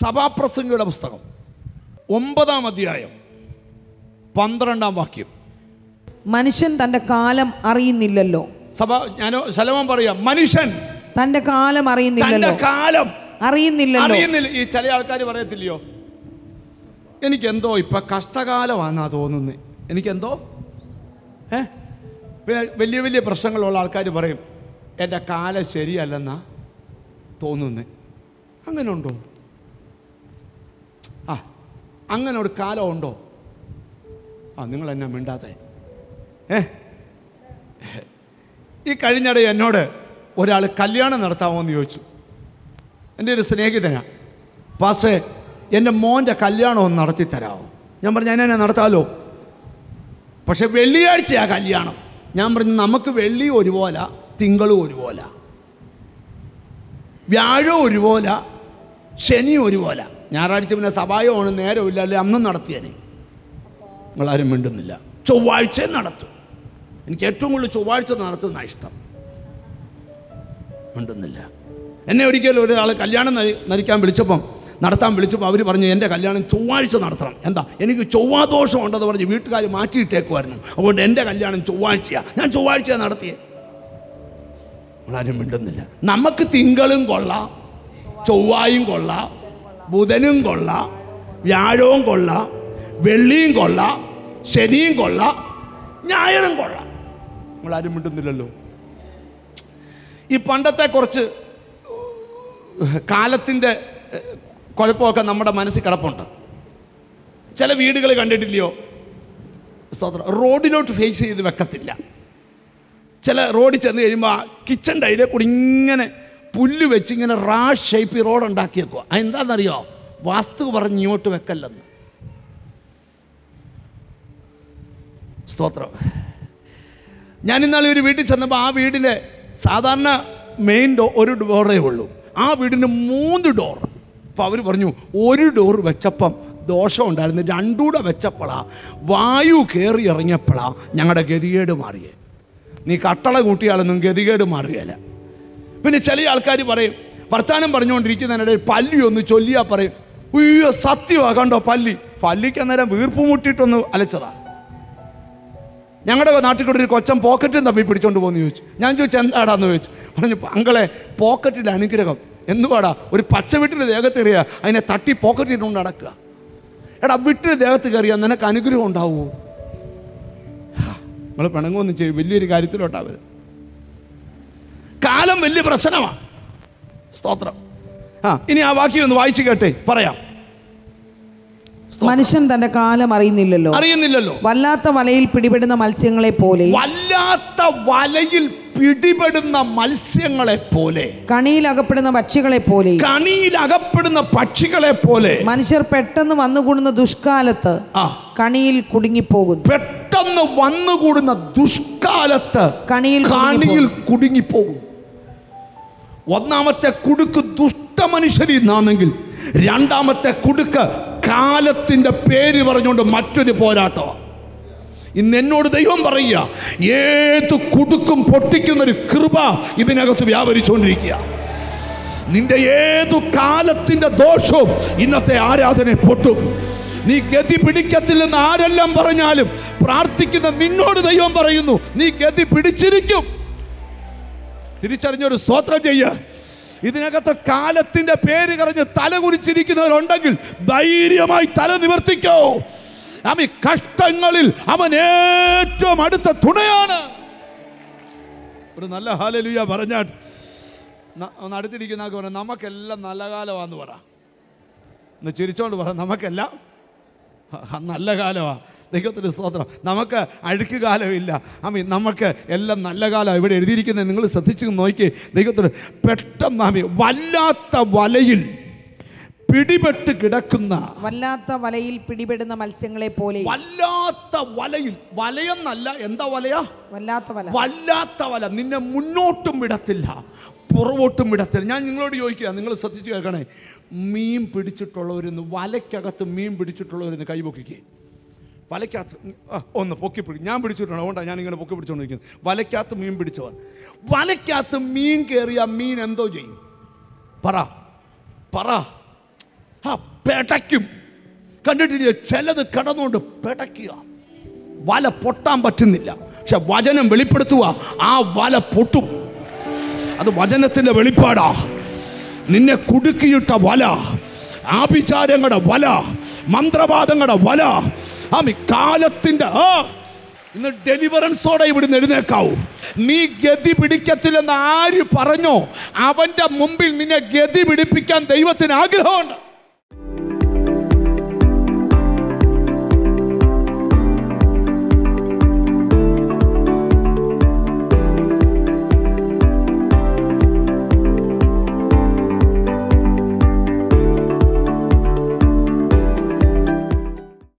സഭാപ്രസംഗിയുടെ പുസ്തകം ഒമ്പതാം അധ്യായം പന്ത്രണ്ടാം വാക്യം മനുഷ്യൻ തന്റെ കാലം അറിയുന്നില്ലല്ലോ സഭ ഞാനോ ശലമം പറയാം മനുഷ്യൻ തന്റെ കാലം തന്റെ അറിയുന്നില്ലല്ലോ കാലം അറിയുന്നില്ലല്ലോ അറിയുന്നില്ല ഈ ചില ആൾക്കാർ പറയത്തില്ലയോ എനിക്കെന്തോ ഇപ്പൊ കഷ്ടകാലമാണെന്നാ തോന്നുന്നത് എനിക്കെന്തോ ഏ പിന്നെ വലിയ വലിയ പ്രശ്നങ്ങളുള്ള ആൾക്കാർ പറയും എൻ്റെ കാലം ശരിയല്ലെന്നാ തോന്നുന്നത് അങ്ങനെ ഉണ്ടോ ആ അങ്ങനെ ഒരു കാലം ഉണ്ടോ ആ നിങ്ങൾ എന്നെ മിണ്ടാത്തെ ഏ ഈ കഴിഞ്ഞിടെ എന്നോട് ഒരാൾ കല്യാണം നടത്താമോ എന്ന് ചോദിച്ചു എൻ്റെ ഒരു സ്നേഹിതനാ പാസ്റ്റേ എൻ്റെ മോൻ്റെ കല്യാണം ഒന്ന് നടത്തി തരാമോ ഞാൻ പറഞ്ഞു ഞാൻ എന്നെ നടത്താമല്ലോ പക്ഷെ വെള്ളിയാഴ്ചയാ കല്യാണം ഞാൻ പറഞ്ഞു നമുക്ക് വെള്ളി ഒരുപോലെ തിങ്കളും ഒരുപോലെ വ്യാഴം ഒരുപോലെ ശനി ഒരുപോലെ ഞായറാഴ്ച പിന്നെ സഭായമാണ് നേരമില്ല അല്ലെ അന്നും നടത്തിയേനെ നിങ്ങളാരും മിണ്ടുന്നില്ല ചൊവ്വാഴ്ച നടത്തും എനിക്ക് ഏറ്റവും കൂടുതൽ ചൊവ്വാഴ്ച നടത്തുന്ന ഇഷ്ടം മിണ്ടുന്നില്ല എന്നെ ഒരിക്കലും ഒരാൾ കല്യാണം നരി- നരിക്കാൻ വിളിച്ചപ്പം നടത്താൻ വിളിച്ചപ്പോൾ അവർ പറഞ്ഞു എൻ്റെ കല്യാണം ചൊവ്വാഴ്ച നടത്തണം എന്താ എനിക്ക് ചൊവ്വാദോഷം ഉണ്ടെന്ന് പറഞ്ഞ് വീട്ടുകാർ മാറ്റിയിട്ടേക്കുമായിരുന്നു അതുകൊണ്ട് എൻ്റെ കല്യാണം ചൊവ്വാഴ്ചയാണ് ഞാൻ ചൊവ്വാഴ്ചയാണ് നടത്തിയേ നമ്മളാരും മിണ്ടുന്നില്ല നമുക്ക് തിങ്കളും കൊള്ളാം ചൊവ്വായും കൊള്ളാം ബുധനും കൊള്ളാം വ്യാഴവും കൊള്ളാം വെള്ളിയും കൊള്ളാം ശനിയും കൊള്ളാം ഞായറും കൊള്ളാം നമ്മളാരും മിണ്ടുന്നില്ലല്ലോ ഈ പണ്ടത്തെ കുറച്ച് കാലത്തിൻ്റെ ഏഹ്, കുഴപ്പമൊക്കെ നമ്മുടെ മനസ്സിൽ കിടപ്പുണ്ട് ചില വീടുകൾ കണ്ടിട്ടില്ലയോ സ്വതന്ത്രം റോഡിലോട്ട് ഫേസ് ചെയ്ത് വെക്കത്തില്ല ചില റോഡിൽ ചെന്ന് കഴിയുമ്പോൾ കിച്ചൻ്റെ അതിലെ കൂടി ഇങ്ങനെ പുല്ല് വെച്ച് ഇങ്ങനെ റാ ഷേപ്പ് റോഡ് ഉണ്ടാക്കിയേക്കുക അതെന്താണെന്നറിയോ വാസ്തു പറഞ്ഞ് ഇങ്ങോട്ട് വെക്കല്ലെന്ന് സ്തോത്രം ഞാൻ ഇന്നാളെ ഒരു വീട്ടിൽ ചെന്നപ്പോൾ ആ വീടിൻ്റെ സാധാരണ മെയിൻ ഡോ ഒരു ഡോറേ ഉള്ളൂ ആ വീടിന് മൂന്ന് ഡോർ അപ്പോൾ അവർ പറഞ്ഞു ഒരു ഡോർ വെച്ചപ്പം ദോഷമുണ്ടായിരുന്നു രണ്ടൂടെ വെച്ചപ്പോഴാ വായു കയറി ഇറങ്ങിയപ്പോഴാ ഞങ്ങളുടെ ഗതികേട് മാറിയേ നീ കട്ടള കൂട്ടിയാലൊന്നും ഗതികേട് മാറുകയില്ല പിന്നെ ചില ആൾക്കാർ പറയും വർത്താനം പറഞ്ഞുകൊണ്ടിരിക്കുന്നതിനിടയിൽ പല്ലി ഒന്ന് ചൊല്ലിയാൽ പറയും ഉയ്യോ സത്യമാ കണ്ടോ പല്ലി പല്ലിക്ക് അന്നേരം വീർപ്പ് മുട്ടിയിട്ടൊന്ന് അലച്ചതാ ഞങ്ങളുടെ നാട്ടിൽ കൂടെ ഒരു കൊച്ചൻ പോക്കറ്റും തപ്പി പിടിച്ചോണ്ട് പോകുന്നു ചോദിച്ചു ഞാൻ ചോദിച്ചു എന്താടാന്ന് ചോദിച്ചു പറഞ്ഞു അങ്കളെ പോക്കറ്റിൽ അനുഗ്രഹം എന്തുവാടാ ഒരു പച്ച വിട്ടിന് ദേഹത്ത് കയറിയ അതിനെ തട്ടി പോക്കറ്റിൽ കൊണ്ട് നടക്കുക എടാ വിട്ടിന് ദേഹത്ത് കയറിയാൽ നിനക്ക് അനുഗ്രഹം ഉണ്ടാവുമോ നമ്മൾ പിണങ്ങൊന്നും ചെയ്യും വലിയൊരു കാര്യത്തിലോട്ടാ കാലം വലിയ പ്രശ്നമാണ് സ്തോത്രം ആ ഇനി ആ വാക്യം ഒന്ന് വായിച്ചു കേട്ടെ പറയാം മനുഷ്യൻ തന്റെ കാലം അറിയുന്നില്ലല്ലോ അറിയുന്നില്ലല്ലോ വല്ലാത്ത വലയിൽ പിടിപെടുന്ന മത്സ്യങ്ങളെ പോലെ വല്ലാത്ത വലയിൽ പിടിപെടുന്ന മത്സ്യങ്ങളെ പോലെ കണിയിൽ അകപ്പെടുന്ന പക്ഷികളെ പോലെ കണിയിൽ അകപ്പെടുന്ന പക്ഷികളെ പോലെ മനുഷ്യർ പെട്ടെന്ന് വന്നുകൂടുന്ന ദുഷ്കാലത്ത് ആ കണിയിൽ കുടുങ്ങിപ്പോകുന്നു പെട്ടെന്ന് വന്നുകൂടുന്ന ദുഷ്കാലത്ത് കണിയിൽ കണിയിൽ കുടുങ്ങിപ്പോകും ഒന്നാമത്തെ കുടുക്ക് ദുഷ്ടമനുഷ്യരിൽ നിന്നാണെങ്കിൽ രണ്ടാമത്തെ കുടുക്ക് കാലത്തിന്റെ പേര് പറഞ്ഞുകൊണ്ട് മറ്റൊരു പോരാട്ടമാണ് ഇന്ന് എന്നോട് ദൈവം പറയുക ഏത് കുടുക്കും പൊട്ടിക്കുന്നൊരു കൃപ ഇതിനകത്ത് വ്യാപരിച്ചുകൊണ്ടിരിക്കുക നിന്റെ ഏതു കാലത്തിന്റെ ദോഷവും ഇന്നത്തെ ആരാധന പൊട്ടും നീ ഗതി പിടിക്കത്തില്ലെന്ന് ആരെല്ലാം പറഞ്ഞാലും പ്രാർത്ഥിക്കുന്ന നിന്നോട് ദൈവം പറയുന്നു നീ ഗതി പിടിച്ചിരിക്കും തിരിച്ചറിഞ്ഞൊരു സ്തോത്രം ചെയ്യ ഇതിനകത്ത് കാലത്തിന്റെ പേര് കറിഞ്ഞ് തല കുറിച്ചിരിക്കുന്നവരുണ്ടെങ്കിൽ ധൈര്യമായി തല നിവർത്തിക്കോ അവൻ കഷ്ടങ്ങളിൽ അവൻ ഏറ്റവും അടുത്ത തുണയാണ് ഒരു നല്ല ഹാലലുയ പറഞ്ഞാട്ട് ന- ഒന്ന് അടുത്തിരിക്കുന്ന ആൾക്ക് പറയാം നമുക്കെല്ലാം നല്ല കാലമാണെന്ന് പറ ഒന്ന് ചിരിച്ചോണ്ട് പറ നമുക്കെല്ലാം ആ, നല്ല കാലമാണ് ദൈവത്തിൻ്റെ സ്തോത്രം നമുക്ക് അഴുക്ക് കാലമില്ല ആമി നമുക്ക് എല്ലാം നല്ല കാലം ഇവിടെ എഴുതിയിരിക്കുന്നത് നിങ്ങൾ ശ്രദ്ധിച്ച് നോക്കി ദൈവത്തിന് പെട്ടെന്ന് ആമി വല്ലാത്ത വലയിൽ പിടിപെട്ട് കിടക്കുന്ന വല്ലാത്ത വലയിൽ പിടിപെടുന്ന മത്സ്യങ്ങളെ പോലെ വല്ലാത്ത വലയിൽ വലയെന്നല്ല എന്താ വലയാ വല്ലാത്ത വല വല്ലാത്ത വല നിന്നെ മുന്നോട്ടും വിടത്തില്ല പുറകോട്ടും വിടത്തില്ല ഞാൻ നിങ്ങളോട് ചോദിക്കുക നിങ്ങൾ ശ്രദ്ധിച്ച് കേൾക്കണേ മീൻ പിടിച്ചിട്ടുള്ളവരിന്ന് വലയ്ക്കകത്ത് മീൻ പിടിച്ചിട്ടുള്ളവരിന്ന് കൈപൊക്കിക്കേ വലയ്ക്കകത്ത് ആ, ഒന്ന് പൊക്കി പിടി ഞാൻ പിടിച്ചിട്ടുണ്ട് അതുകൊണ്ടാണ് ഞാൻ ഇങ്ങനെ പൊക്കി പിടിച്ചുകൊണ്ടിരിക്കുന്നത് വലയ്ക്കകത്ത് മീൻ പിടിച്ചവൻ വലയ്ക്കകത്ത് മീൻ കയറിയ മീൻ എന്തോ ചെയ്യും പറ പറ ആ പെടയ്ക്കും കണ്ടിട്ടില്ല ചിലത് കിടന്നുകൊണ്ട് പെടയ്ക്കുക വല പൊട്ടാൻ പറ്റുന്നില്ല പക്ഷെ വചനം വെളിപ്പെടുത്തുക ആ വല പൊട്ടും അത് വചനത്തിൻ്റെ വെളിപ്പാടാ നിന്നെ കുടുക്കിയിട്ട വല ആഭിചാരങ്ങളുടെ വല മന്ത്രവാദങ്ങളുടെ വല ആമി കാലത്തിൻ്റെ ആ ഇന്ന് ഡെലിവറൻസോടെ ഇവിടുന്ന് എഴുന്നേക്കാവൂ നീ ഗതി പിടിക്കത്തില്ലെന്ന് ആര് പറഞ്ഞോ അവൻ്റെ മുമ്പിൽ നിന്നെ ഗതി പിടിപ്പിക്കാൻ ദൈവത്തിന് ആഗ്രഹമുണ്ട്